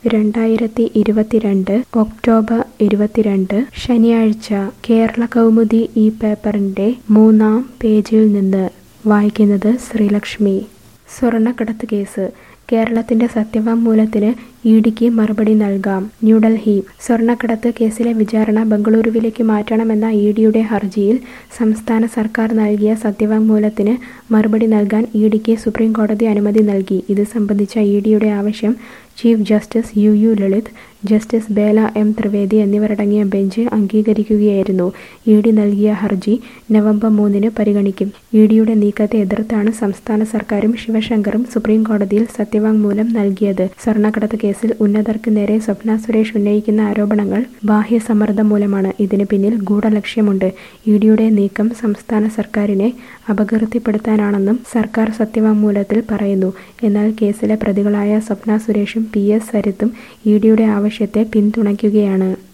രണ്ടായിരത്തി ഇരുപത്തിരണ്ട് ഒക്ടോബർ ഇരുപത്തിരണ്ട് ശനിയാഴ്ച കേരള കൗമുദി ഈ പേപ്പറിന്റെ മൂന്നാം പേജിൽ നിന്ന് വായിക്കുന്നത് ശ്രീലക്ഷ്മി സ്വർണ്ണക്കടത്ത് കേസ് കേരളത്തിന്റെ സത്യവാങ്മൂലത്തിന് ഇ ഡിക്ക് മറുപടി നൽകാം ന്യൂഡൽഹി സ്വർണ്ണക്കടത്ത് കേസിലെ വിചാരണ ബംഗളൂരുവിലേക്ക് മാറ്റണമെന്ന ഇ ഡിയുടെ ഹർജിയിൽ സംസ്ഥാന സർക്കാർ നൽകിയ സത്യവാങ്മൂലത്തിന് മറുപടി നൽകാൻ ഇ ഡിക്ക് സുപ്രീം കോടതി അനുമതി നൽകി ഇത് സംബന്ധിച്ച ഇ ഡിയുടെ ആവശ്യം chief justice U U Lalit justice Bela M Trivedi എന്നിവരടങ്ങിയ ബെഞ്ച് അംഗീകരിക്കുകയായിരുന്നു ഇ ഡി നൽകിയ ഹർജി നവംബർ മൂന്നിന് പരിഗണിക്കും ഇ ഡിയുടെ നീക്കത്തെ എതിർത്താണ് സംസ്ഥാന സർക്കാരും ശിവശങ്കറും സുപ്രീം കോടതിയിൽ സത്യവാങ്മൂലം നൽകിയത് സ്വർണ്ണക്കടത്ത് കേസിൽ ഉന്നതർക്ക് നേരെ സ്വപ്ന സുരേഷ് ഉന്നയിക്കുന്ന ആരോപണങ്ങൾ ബാഹ്യ സമ്മർദ്ദം മൂലമാണ് ഇതിന് പിന്നിൽ ഗൂഢലക്ഷ്യമുണ്ട് ഇ ഡിയുടെ നീക്കം സംസ്ഥാന സർക്കാരിനെ അപകീർത്തിപ്പെടുത്താനാണെന്നും സർക്കാർ സത്യവാങ്മൂലത്തിൽ പറയുന്നു എന്നാൽ കേസിലെ പ്രതികളായ സ്വപ്ന സുരേഷും പി എസ് സരിത്തും ഇ ഡിയുടെ ആവശ്യത്തെ പിന്തുണയ്ക്കുകയാണ്